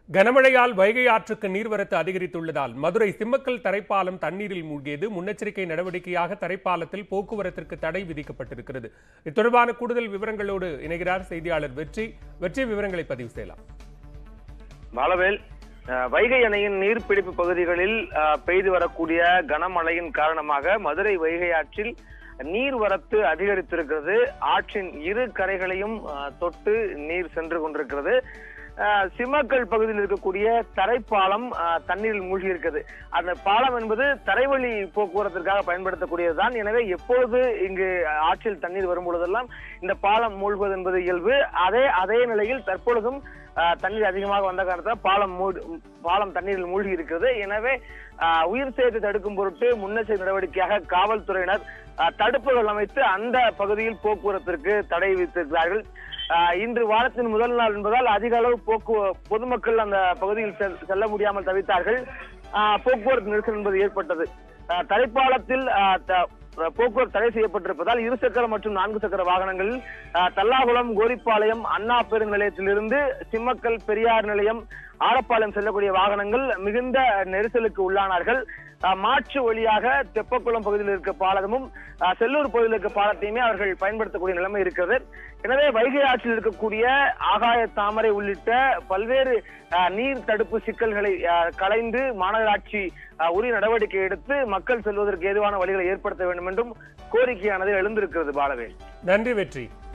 கனமழையால் வைகை ஆற்றுக்கு நீர்வரத்து அதிகரித்துள்ளதால் மதுரை சிம்மக்கல் தரைப்பாலம் தண்ணீரில் மூழ்கியது முன்னெச்சரிக்கை நடவடிக்கையாக தரைப்பாலத்தில் போக்குவரத்திற்கு தடை விதிக்கப்பட்டிருக்கிறது இது தொடர்பான கூடுதல் விவரங்களோடு இணைகிறார் செய்தியாளர் வெற்றி வெற்றி விவரங்களை பதிவு செய்யலாம் பாலவேல் அஹ், வைகை அணையின் நீர்பிடிப்பு பகுதிகளில் அஹ், பெய்து வரக்கூடிய கனமழையின் காரணமாக மதுரை வைகை ஆற்றில் நீர்வரத்து அதிகரித்திருக்கிறது ஆற்றின் இரு கரைகளையும் அஹ், தொட்டு நீர் சென்று கொண்டிருக்கிறது அஹ், சிம்மக்கல் பகுதியில் இருக்கக்கூடிய தரைப்பாலம் அஹ், தண்ணீரில் மூழ்கி இருக்கிறது அந்த பாலம் என்பது தரைவழி போக்குவரத்திற்காக பயன்படுத்தக்கூடியதுதான் எனவே எப்பொழுது இங்கு ஆற்றில் தண்ணீர் வரும் பொழுதெல்லாம் இந்த பாலம் மூழ்குவது என்பது இயல்பு அதே அதே நிலையில் தற்பொழுதும் ஆஹ் தண்ணீர் அதிகமாக வந்த காரணத்தால் பாலம் மூடு பாலம் தண்ணீரில் மூழ்கி இருக்கிறது எனவே ஆஹ் உயிர் சேதத்தை தடுக்கும் பொருட்டு முன்னெச்சரிக்கை நடவடிக்கையாக காவல்துறையினர் ஆஹ் தடுப்புகள் அமைத்து அந்த பகுதியில் போக்குவரத்திற்கு தடை விதித்திருக்கிறார்கள் ஆஹ் இன்று வாரத்தின் முதல் நாள் என்பதால் அதிக அளவு போக்கு பொதுமக்கள் அந்த பகுதியில் செல்- செல்ல முடியாமல் தவித்தார்கள் ஆஹ் போக்குவரத்து நெரிசல் என்பது ஏற்பட்டது ஆஹ் தரைப்பாலத்தில் ஆஹ் த- போக்குவரத்து தடை செய்யப்பட்டிருப்பதால் இரு சக்கர மற்றும் நான்கு சக்கர வாகனங்களில் ஆஹ், தல்லாகுளம் கோரிப்பாளையம் அண்ணா பேருந்து நிலையத்திலிருந்து சிம்மக்கல் பெரியார் நிலையம் ஆரப்பாளையம் செல்லக்கூடிய வாகனங்கள் மிகுந்த நெரிசலுக்கு உள்ளானார்கள் ஆஹ், மாற்று வழியாக தெப்பக்குளம் பகுதியில் இருக்க பாலமும் ஆஹ், செல்லூர் பகுதியில் இருக்க பாலத்தையுமே அவர்கள் பயன்படுத்தக்கூடிய நிலைமை இருக்கிறது எனவே வைகை ஆற்றில் இருக்கக்கூடிய ஆகாய தாமரை உள்ளிட்ட பல்வேறு ஆஹ், நீர் தடுப்பு சிக்கல்களை ஆஹ், களைந்து மாநகராட்சி ஆஹ், உரிய நடவடிக்கை எடுத்து மக்கள் செல்வதற்கு ஏதுவான வழிகளை ஏற்படுத்த வேண்டும் என்றும் கோரிக்கையானது எழுந்திருக்கிறது பாலவேல் நன்றி வெற்றி